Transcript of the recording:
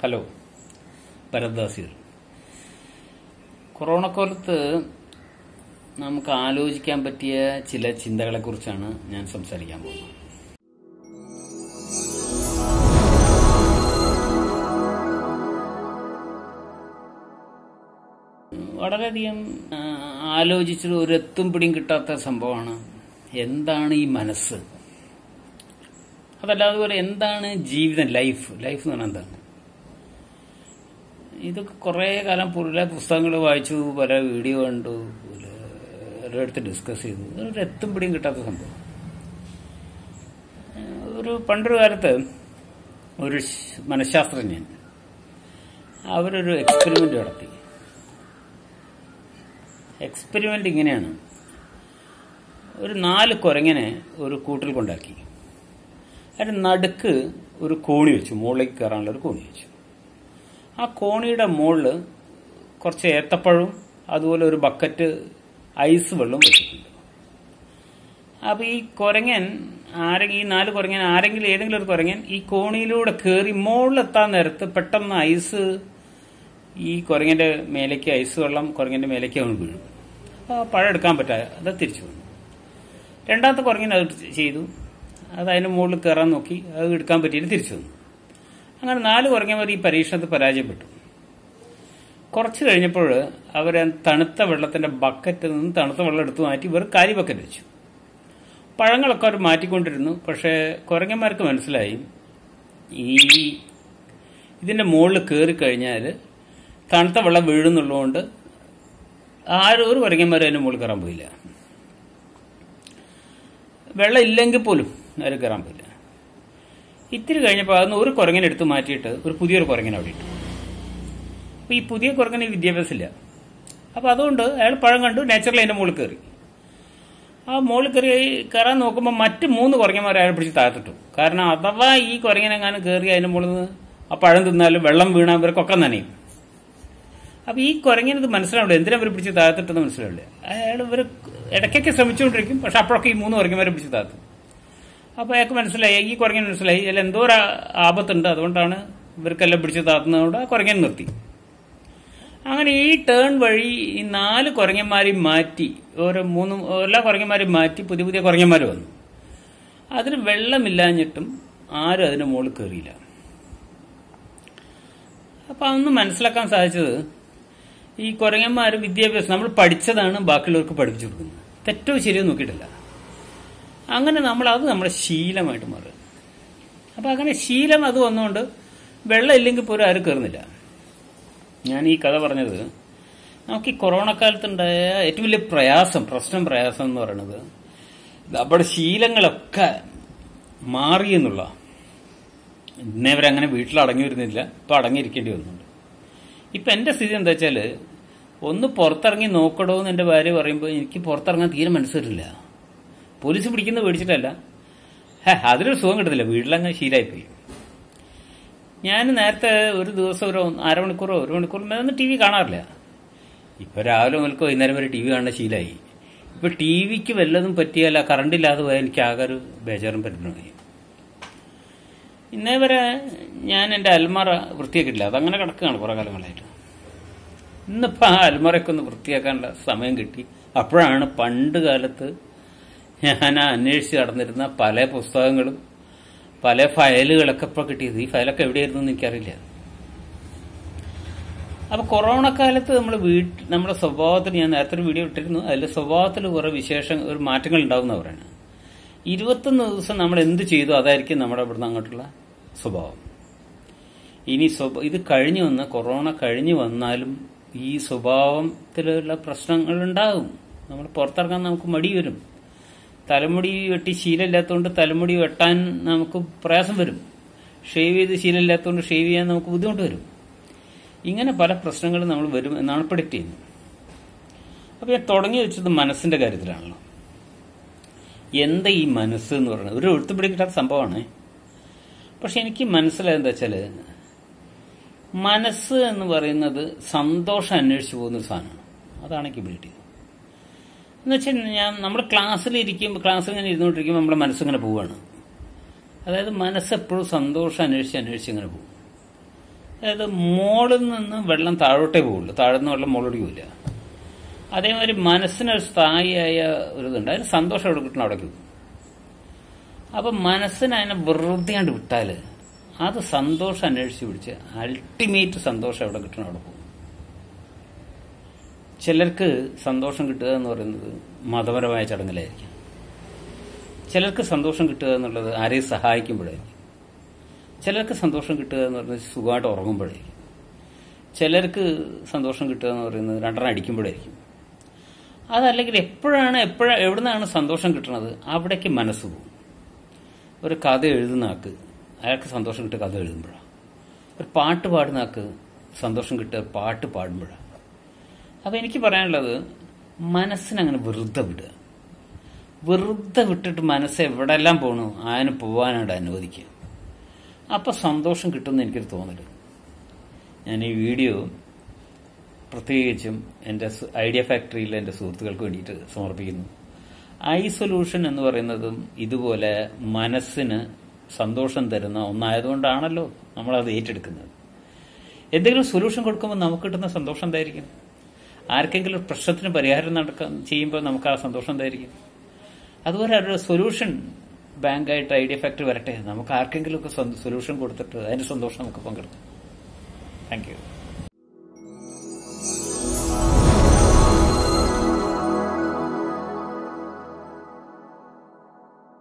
hello ഭരദ്ദാസിർ corona കാലത്ത് നമുക്ക് ആലോചിക്കാൻ പറ്റിയ ചില ചിന്തകളെ കുറിച്ചാണ് ഞാൻ സംസാരിക്കാൻ പോകുന്നത് വളരെയധികം ആ, ആലോചിച്ചിട്ട് ഒരു എത്തും പിടിയും കിട്ടാത്ത സംഭവമാണ് എന്താണ് ഈ മനസ്സ് അതല്ല അതുപോലെ എന്താണ് ജീവിതം ലൈഫ് ലൈഫ് എന്ന് പറഞ്ഞാൽ എന്താണ് ഇതൊക്കെ കുറേ കാലം പുതിയ പുസ്തകങ്ങൾ വായിച്ചു പല വീഡിയോ കണ്ടു പല എല്ലായിടത്ത് ഡിസ്കസ് ചെയ്തു ഒരു എത്തും പിടിയും കിട്ടാത്ത സംഭവം ഒരു പണ്ടൊരു കാലത്ത് ഒരു ശ്- മനഃശാസ്ത്രജ്ഞൻ അവരൊരു എക്സ്പെരിമെന്റ് നടത്തി എക്സ്പെരിമെന്റ് ഇങ്ങനെയാണ് ഒരു നാല് കുരങ്ങനെ ഒരു കൂട്ടിൽ കൊണ്ടാക്കി അതിന് നടുക്ക് ഒരു കോണി വെച്ചു മുകളിലേക്ക് കയറാനുള്ള ഒരു കോണി വെച്ചു ആ കോണിയുടെ മുകളിൽ കുറച്ച് ഏത്തപ്പഴവും അതുപോലെ ഒരു ബക്കറ്റ് ഐസ് വെള്ളവും വെച്ചിട്ടുണ്ട് അപ്പോൾ ഈ കുരങ്ങൻ ആരെങ്കിലും ഈ നാല് കുരങ്ങൻ ആരെങ്കിലും ഏതെങ്കിലും ഒരു കുരങ്ങൻ ഈ കോണിയിലൂടെ കയറി മുകളിലെത്താൻ നേരത്ത് പെട്ടെന്ന് ഐസ് ഈ കുരങ്ങന്റെ മേലേക്ക് ഐസ് വെള്ളം കുരങ്ങന്റെ മേലേക്ക് അവന് വീഴും അപ്പോൾ ആ പഴം എടുക്കാൻ പറ്റാതെ അത് തിരിച്ചു വന്നു രണ്ടാമത്തെ കുരങ്ങൻ അത് ചെയ്തു അത് അതിന് മുകളിൽ കയറാൻ നോക്കി അത് എടുക്കാൻ പറ്റിയിട്ട് തിരിച്ചു വന്നു അങ്ങനെ നാല് കുരങ്ങന്മാർ ഈ പരീക്ഷണത്തിൽ പരാജയപ്പെട്ടു കുറച്ച് കഴിഞ്ഞപ്പോൾ അവർ തണുത്ത വെള്ളത്തിന്റെ ബക്കറ്റിൽ നിന്ന് തണുത്ത വെള്ളം എടുത്തു മാറ്റി ഇവർ കാരി ബക്കറ്റ് വെച്ചു പഴങ്ങളൊക്കെ അവർ മാറ്റിക്കൊണ്ടിരുന്നു പക്ഷേ കുരങ്ങന്മാർക്ക് മനസ്സിലായി ഈ ഇതിന്റെ മുകളിൽ കയറി കഴിഞ്ഞാൽ തണുത്ത വെള്ളം വീഴുന്നുള്ളതുകൊണ്ട് ആരും ഒരു കുരങ്ങന്മാരും അതിന്റെ മുകളിൽ കയറാൻ പോയില്ല വെള്ളം ഇല്ലെങ്കിൽ പോലും ആരും കയറാൻ പോയില്ല ഇത്തിരി കഴിഞ്ഞപ്പോൾ അതൊന്ന് ഒരു കുരങ്ങനെ എടുത്ത് മാറ്റിയിട്ട് ഒരു പുതിയൊരു കുരങ്ങനെ അവിടെ ഇട്ടു അപ്പൊ ഈ പുതിയ കുരങ്ങനെ വിദ്യാഭ്യാസമില്ല അപ്പൊ അതുകൊണ്ട് അയാൾ പഴം കണ്ടു നാച്ചുറലി അതിന്റെ മുകളിൽ കയറി ആ മുകളിൽ കയറി കയറാൻ നോക്കുമ്പോൾ മറ്റ് മൂന്ന് കുരങ്ങന്മാരെ അയാൾ പിടിച്ച് താഴ്ത്തിട്ടു കാരണം അഥവാ ഈ കുരങ്ങനെങ്ങാനും കയറി അതിന്റെ മുകളിൽ നിന്ന് ആ പഴം തിന്നാലും വെള്ളം വീണാൽ ഇവർക്കൊക്കെ നനയും അപ്പൊ ഈ കുരങ്ങനെ ഇത് മനസ്സിലാവില്ല എന്തിനാ ഇവർ പിടിച്ച് താഴ്ത്തിട്ടെന്ന് മനസ്സിലാവില്ല അയാൾ ഇവർ ഇടയ്ക്കൊക്കെ ശ്രമിച്ചുകൊണ്ടിരിക്കും പക്ഷെ അപ്പോഴൊക്കെ ഈ മൂന്ന് കുരങ്ങന്മാരെ പിടിച്ച് താഴ്ത്തും അപ്പൊ അയാൾക്ക് മനസ്സിലായി ഈ കുരങ്ങൻ മനസ്സിലായി അതിൽ എന്തോ ഒരു ആപത്തുണ്ട് അതുകൊണ്ടാണ് ഇവർക്കെല്ലാം പിടിച്ച് താത്തുന്നതുകൊണ്ട് ആ കുരങ്ങൻ നിർത്തി അങ്ങനെ ഈ ടേൺ വഴി ഈ നാല് കുരങ്ങന്മാരെയും മാറ്റി ഓരോ മൂന്ന് എല്ലാ കുരങ്ങന്മാരെയും മാറ്റി പുതിയ പുതിയ കുരങ്ങന്മാർ വന്നു അതിന് വെള്ളമില്ലാഞ്ഞിട്ടും ആരും അതിന്റെ മുകളിൽ കയറിയില്ല അപ്പൊ അതൊന്ന് മനസ്സിലാക്കാൻ സാധിച്ചത് ഈ കുരങ്ങന്മാർ വിദ്യാഭ്യാസം നമ്മൾ പഠിച്ചതാണ് ബാക്കിയുള്ളവർക്ക് പഠിപ്പിച്ചു കൊടുക്കുന്നത് തെറ്റോ ശരിയോ നോക്കിയിട്ടില്ല അങ്ങനെ നമ്മൾ അത് നമ്മുടെ ശീലമായിട്ട് മാറുക അപ്പൊ അങ്ങനെ ശീലം അത് വന്നുകൊണ്ട് വെള്ളം ഇല്ലെങ്കിൽ പോലും ആരും കയറുന്നില്ല ഞാൻ ഈ കഥ പറഞ്ഞത് നമുക്ക് ഈ കൊറോണ കാലത്തുണ്ടായ ഏറ്റവും വലിയ പ്രയാസം പ്രശ്നം പ്രയാസം എന്ന് പറയുന്നത് നമ്മുടെ ശീലങ്ങളൊക്കെ മാറി എന്നുള്ള ഇന്നേ വരെ അങ്ങനെ വീട്ടിൽ അടങ്ങി വരുന്നില്ല ഇപ്പൊ അടങ്ങിയിരിക്കേണ്ടി വന്നുണ്ട് ഇപ്പൊ എന്റെ സ്ഥിതി എന്താ വെച്ചാല് ഒന്ന് പുറത്തിറങ്ങി നോക്കടോ എന്ന് എന്റെ ഭാര്യ പറയുമ്പോൾ എനിക്ക് പുറത്തിറങ്ങാൻ തീരെ മനസ്സ് വരില്ല പോലീസ് പിടിക്കുന്നത് പേടിച്ചിട്ടല്ല ഹേ, അതിലൊരു സുഖം കിട്ടത്തില്ല വീട്ടിലങ്ങ് ശീലമായിപ്പോയി ഞാൻ നേരത്തെ ഒരു ദിവസം ഒരു അരമണിക്കൂറോ ഒരു മണിക്കൂറോ ഒന്നും ടി വി കാണാറില്ല ഇപ്പൊ രാവിലെ മുതൽക്ക് വൈകുന്നേരം വരെ ടി വി കാണുന്ന ശീലമായി ഇപ്പൊ ടി വിക്ക് വല്ലതും പറ്റിയാല കറണ്ട് ഇല്ലാതെ പോയാൽ എനിക്ക് ആകെ ഒരു ബേജാറും പറ്റുന്നതായി ഇന്നേ വരെ ഞാൻ എൻ്റെ അൽമാറ വൃത്തിയാക്കിയിട്ടില്ല അതങ്ങനെ കിടക്കുകയാണ് കുറെ കാലങ്ങളായിട്ട് ഇന്നിപ്പോൾ ആ അൽമാറയൊക്കെ ഒന്ന് വൃത്തിയാക്കാനുള്ള സമയം കിട്ടി അപ്പോഴാണ് പണ്ട് കാലത്ത് ഞാൻ ആ അന്വേഷിച്ച് നടന്നിരുന്ന പല പുസ്തകങ്ങളും പല ഫയലുകളൊക്കെ ഇപ്പോൾ കിട്ടിയത് ഈ ഫയലൊക്കെ എവിടെയായിരുന്നു എന്ന് എനിക്കറിയില്ല അപ്പൊ കൊറോണ കാലത്ത് നമ്മൾ വീട്ട് നമ്മുടെ സ്വഭാവത്തിൽ ഞാൻ നേരത്തെ ഒരു വീഡിയോ ഇട്ടിരുന്നു അതിൽ സ്വഭാവത്തിൽ കുറെ വിശേഷം ഒരു മാറ്റങ്ങൾ ഉണ്ടാവും എന്ന് പറയുന്നത് ഇരുപത്തൊന്ന് ദിവസം നമ്മൾ എന്ത് ചെയ്തു അതായിരിക്കും നമ്മുടെ ഇവിടുന്ന് അങ്ങോട്ടുള്ള സ്വഭാവം ഇനി സ്വഭ ഇത് കഴിഞ്ഞു വന്ന കൊറോണ കഴിഞ്ഞു വന്നാലും ഈ സ്വഭാവത്തിലുള്ള പ്രശ്നങ്ങൾ ഉണ്ടാകും നമ്മൾ പുറത്തിറങ്ങാൻ നമുക്ക് മടി വരും തലമുടി വെട്ടി ശീലമില്ലാത്തതുകൊണ്ട് തലമുടി വെട്ടാൻ നമുക്ക് പ്രയാസം വരും ഷേവ് ചെയ്ത് ശീലമില്ലാത്തതുകൊണ്ട് ഷേവ് ചെയ്യാൻ നമുക്ക് ബുദ്ധിമുട്ട് വരും ഇങ്ങനെ പല പ്രശ്നങ്ങളും നമ്മൾ വരും എന്നാണ് പ്രഡിക്റ്റ് ചെയ്യുന്നത് അപ്പൊ ഞാൻ തുടങ്ങി വെച്ചത് മനസ്സിന്റെ കാര്യത്തിലാണല്ലോ എന്താ ഈ മനസ്സ് എന്ന് പറയുന്നത് ഒരു എഴുത്തുപിടി കിട്ടാത്ത സംഭവമാണ് പക്ഷെ എനിക്ക് മനസ്സിലായത് എന്താ വെച്ചാല് മനസ്സ് എന്ന് പറയുന്നത് സന്തോഷം അന്വേഷിച്ചു പോകുന്ന ഒരു സാധനമാണ് അതാണ് എനിക്ക് ബിൽഡ് ചെയ്തത് എന്ന് വെച്ചാൽ ഞാൻ നമ്മൾ ക്ലാസ്സിൽ ഇരിക്കുമ്പോൾ ക്ലാസ്സിൽ ഇങ്ങനെ ഇരുന്നുകൊണ്ടിരിക്കുമ്പോൾ നമ്മുടെ മനസ്സിങ്ങനെ പോവുകയാണ് അതായത് മനസ്സ് എപ്പോഴും സന്തോഷം അന്വേഷിച്ച് അന്വേഷിച്ച് ഇങ്ങനെ പോകും അതായത് മോളിൽ നിന്ന് വെള്ളം താഴോട്ടേ പോവുള്ളൂ താഴെ നിന്ന് വെള്ളം മുകളിലേക്ക് പോവില്ല അതേമാതിരി മനസ്സിനൊരു സ്ഥായിയായ ഒരു ഇതുണ്ട് അതിന് സന്തോഷം എവിടെ കിട്ടണം അവിടേക്ക് പോകും അപ്പൊ മനസ്സിന് അതിനെ വെറുതെ കണ്ട് വിട്ടാല് അത് സന്തോഷം അന്വേഷിച്ച് പിടിച്ച് അൾട്ടിമേറ്റ് സന്തോഷം എവിടെ കിട്ടണം അവിടെ പോകും ചിലർക്ക് സന്തോഷം കിട്ടുക എന്ന് പറയുന്നത് മതപരമായ ചടങ്ങിലായിരിക്കും ചിലർക്ക് സന്തോഷം കിട്ടുക എന്നുള്ളത് ആരെയും സഹായിക്കുമ്പോഴായിരിക്കും ചിലർക്ക് സന്തോഷം കിട്ടുക എന്ന് പറയുന്നത് സുഖമായിട്ട് ഉറങ്ങുമ്പോഴായിരിക്കും ചിലർക്ക് സന്തോഷം കിട്ടുക എന്ന് പറയുന്നത് രണ്ടെണ്ണം അടിക്കുമ്പോഴായിരിക്കും അതല്ലെങ്കിൽ എപ്പോഴാണ് എപ്പോഴാണ് എവിടുന്നാണ് സന്തോഷം കിട്ടുന്നത് അവിടേക്ക് മനസ്സ് പോകും ഒരു കഥ എഴുതുന്ന ആൾക്ക് അയാൾക്ക് സന്തോഷം കിട്ടുക കഥ എഴുതുമ്പോഴാണ് ഒരു പാട്ട് പാടുന്ന ആൾക്ക് സന്തോഷം കിട്ടുക പാട്ട് പാടുമ്പോഴാണ് അപ്പം എനിക്ക് പറയാനുള്ളത് മനസ്സിനങ്ങനെ വെറുതെ വിടുക വെറുതെ വിട്ടിട്ട് മനസ്സ് എവിടെല്ലാം പോകണു അതിന് പോകാനായിട്ട് അനുവദിക്കുക അപ്പം സന്തോഷം കിട്ടുമെന്ന് എനിക്കൊരു തോന്നല് ഞാൻ ഈ വീഡിയോ പ്രത്യേകിച്ചും എൻ്റെ സു- ഐഡിയ ഫാക്ടറിയിലെ എൻ്റെ സുഹൃത്തുക്കൾക്ക് വേണ്ടിയിട്ട് സമർപ്പിക്കുന്നു ഐ സൊല്യൂഷൻ എന്ന് പറയുന്നതും ഇതുപോലെ മനസ്സിന് സന്തോഷം തരുന്ന ഒന്നായതുകൊണ്ടാണല്ലോ നമ്മളത് ഏറ്റെടുക്കുന്നത് എന്തെങ്കിലും സൊല്യൂഷൻ കൊടുക്കുമ്പോൾ നമുക്ക് കിട്ടുന്ന സന്തോഷം എന്തായിരിക്കും ആർക്കെങ്കിലും ഒരു പ്രശ്നത്തിന് പരിഹാരം നടക്കാൻ ചെയ്യുമ്പോൾ നമുക്ക് ആ സന്തോഷം എന്തായിരിക്കും അതുപോലെ ഒരു സൊല്യൂഷൻ ബാങ്കായിട്ട് ഐഡിയ ഫാക്ടറി വരട്ടെ നമുക്ക് ആർക്കെങ്കിലും ഒക്കെ സൊല്യൂഷൻ കൊടുത്തിട്ട് അതിന്റെ സന്തോഷം നമുക്ക് പങ്കെടുക്കാം താങ്ക് യു